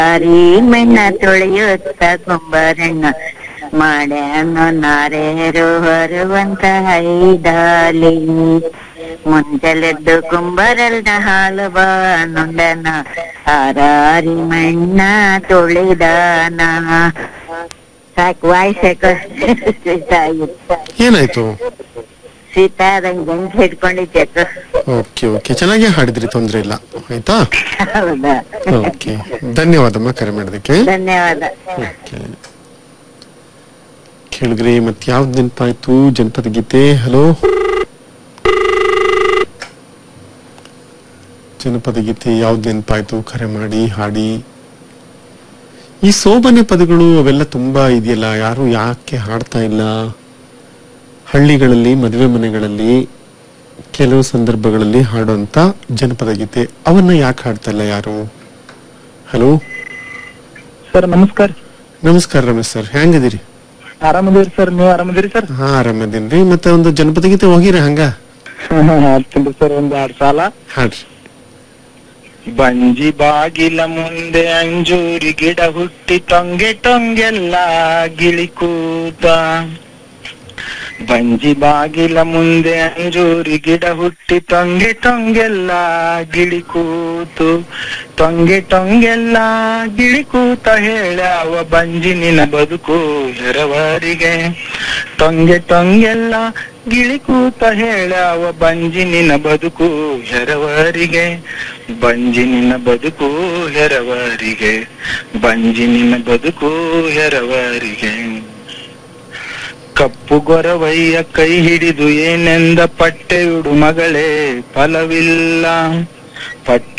ಹಾರಿ ಮೆಣ್ಣ ತೊಳೆಯುತ್ತ ಕುಂಬರಣ್ಣ ಮಾಡ್ಯಾನೋ ನಾರೇರು ಹೊರುವಂತ ಹೈದಾಲಿ ಮುಂಜಲೆದ್ದು ಕುಂಬರಲ್ನ ಹಾಲು ಬಾ ನುಂಡನ ಹಾರಾರಿ ಮಣ್ಣ ತೊಳೆದಾನ ಸಾಕು ವಾಯ್ಸ್ ಯಾಕೋ ಏನಾಯ್ತು ಸೀತಾದಂಗ್ ಗಂಟು ಹಿಡ್ಕೊಂಡಿದ್ದೆ ಓಕೆ ಓಕೆ ಚೆನ್ನಾಗಿ ಹಾಡಿದ್ರಿ ತೊಂದ್ರೆ ಇಲ್ಲ ಆಯ್ತಾ ಹೌದಾ ಓಕೆ ಧನ್ಯವಾದಮ್ಮ ಕರೆ ಮಾಡೋದಕ್ಕೆ ಧನ್ಯವಾದ ಓಕೆ ಕೇಳಿದ್ರಿ ಮತ್ತೆ ಯಾವ್ದು ನೆನಪಾಯ್ತು ಜನಪದ ಗೀತೆ ಹಲೋ ಜನಪದ ಗೀತೆ ಯಾವ್ದು ನೆನಪಾಯ್ತು ಕರೆ ಮಾಡಿ ಹಾಡಿ ಈ ಸೋಬನೆ ಪದಗಳು ಅವೆಲ್ಲ ತುಂಬಾ ಇದೆಯಲ್ಲ ಯಾರು ಯಾಕೆ ಹಾಡ್ತಾ ಇಲ್ಲ ಹಳ್ಳಿಗಳಲ್ಲಿ ಮದುವೆ ಮನೆಗಳಲ್ಲಿ ಕೆಲವು ಸಂದರ್ಭಗಳಲ್ಲಿ ಹಾಡುವಂತ ಜನಪದ ಗೀತೆ ಅವನ್ನ ಯಾಕೆ ಹಾಡ್ತಾ ಇಲ್ಲ ಯಾರು ಹಲೋ ಸರ್ ನಮಸ್ಕಾರ ನಮಸ್ಕಾರ ರಮೇಶ್ ಸರ್ ಹೆಂಗದಿರಿ ಆರಾಮದಿರಿ ಸರ್ ನೀವು ಆರಾಮದಿರಿ ಸರ್ ಹಾ ಆರಾಮದೇನ್ರಿ ಮತ್ತೆ ಒಂದು ಜನಪದ ಗೀತೆ ಹೋಗಿರಿ ಹಂಗ ಹಾಡ್ತೀನಿ ಸರ್ ಒಂದ್ ಎರಡ್ ಸಾಲ ಹಾಡ್ರಿ ಬಂಜಿ ಬಾಗಿಲ ಮುಂದೆ ಅಂಜೂರಿ ಗಿಡ ಹುಟ್ಟಿ ಟೊಂಗೆ ಟೊಂಗೆಲ್ಲ ಗಿಳಿಕೂತ ಬಂಜಿ ಬಾಗಿಲ ಮುಂದೆ ಅಂಜೂರಿ ಗಿಡ ಹುಟ್ಟಿ ಟೊಂಗೆ ಟೊಂಗೆಲ್ಲ ಗಿಳಿಕೂತು ಟೊಂಗೆ ಟೊಂಗೆಲ್ಲ ಗಿಳಿಕೂತ ಹೇಳ್ಯಾವ ಬಂಜಿ ನಿನ ಬದುಕು ಎರವರಿಗೆ ಟೊಂಗೆ ಟೊಂಗೆಲ್ಲ ಗಿಳಿಕೂತ ಹೇಳ್ಯಾವ ಬಂಜಿ ನಿನ ಬದುಕು ಎರವರಿಗೆ ಬಂಜಿ ನಿನ್ನ ಬದುಕು ಎರವರಿಗೆ ಬಂಜಿ ನಿನ್ನ ಬದುಕು ಎರವರಿಗೆ ಕಪ್ಪು ಗೊರವಯ್ಯ ಕೈ ಹಿಡಿದು ಏನೆಂದ ಪಟ್ಟೆಯುಡು ಮಗಳೇ ಫಲವಿಲ್ಲ ಪಟ್ಟೆ